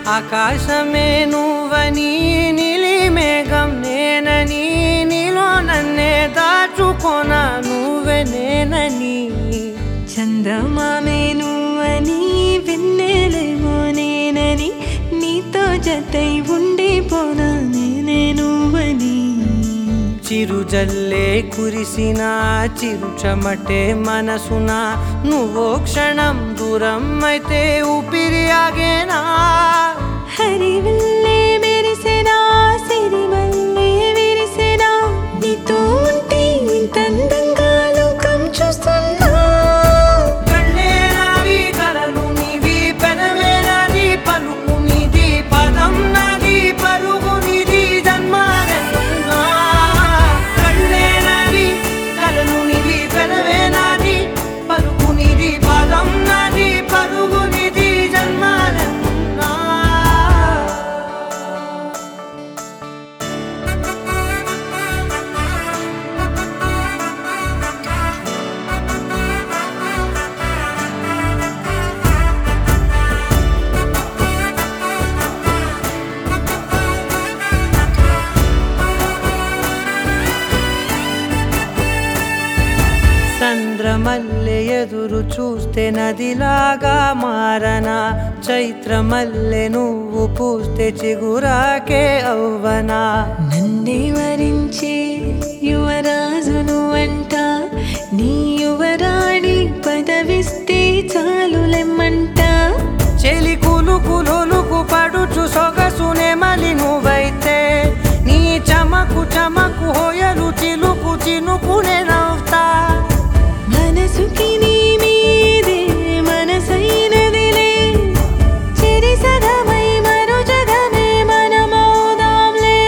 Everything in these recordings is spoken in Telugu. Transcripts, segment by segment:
ఆకాశమే నువ్వని నీలి మేఘం నేనని నీలో నన్నే దాచుకోన నువ్వే నేనని చందమామే నువ్వని వెన్నెలేమో నేనని నీతో జతై ఉండిపోనా నేనే నువ్వని చిరుజల్లే కురిసిన చిరు చెమటే మనసున నువ్వో క్షణం దూరం అయితే ఊపిరి ఆగేనా హరివిల్లే మెరిసెనా సిరివల్లే విరిసెనా నీతో ఉంటే ఇంత అందంగా లోకం చూస్తున్నా కళ్ళే నావి కలలు నీవి పెనవే నాది పలుకు నీది పదం నాది పరుగు నీది జన్మారెన్నున్నా కళ్ళే నావి కలలు నీవి పెనవే నాది పలుకు నీది పదం నాది పరుగు నీది జన్మారెన్నున్నా చంద్రమల్లె ఎదురు చూస్తే నదిలాగా మారనా చైత్రమల్లె నువ్వు పూస్తే చిగురాకే అవ్వనా నన్నే వరించే యువరాజును అంట నీ యువరాణి పదవిస్తే చాలులెమ్మంట చెలి కులుకు లొలుకు పడుచు సొగసునే మలి నువ్వైతే నీ చమకు చమకు హోయలు చిలుకు చినుకునే నవ్వుతా మనసుకి నీ మీదే మనసైనదిలే చెరి సగమై మరో జగమే మనమౌదాంలే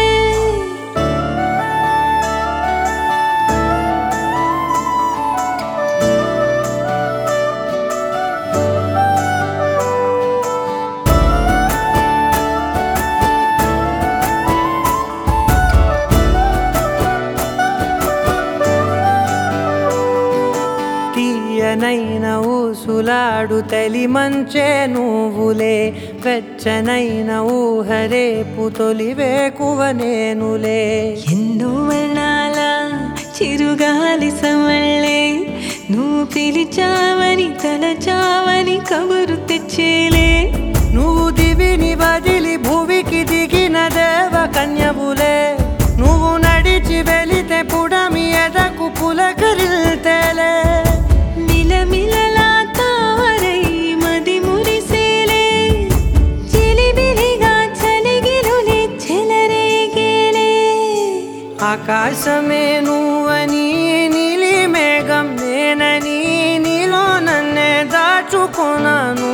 తీయనైన ఊసులాడు తలి మంచే నువ్వులే వెచ్చనైన ఊహరేపు తొలి వేకువ నేనులే ఎన్నో వర్ణాల చిరుగాలి సమళ్ళే నువ్వు పిలిచావని తలచావని కబురు తెచ్చేలే నువ్వు దివిని వదిలి భూమికి దిగిన దేవ కన్యవులే నువ్వు నడిచి వెళితే పుడమి ఎదకు పులకరిల్తేలే మిలమిలలా తారై మది మురిసేలే చిలిబిలిగా చలిగిలులే చెలరేగేలే ఆకాశమే నువ్వని నీలి మేఘం నేనని నీలో నన్నే దాచుకున్నాను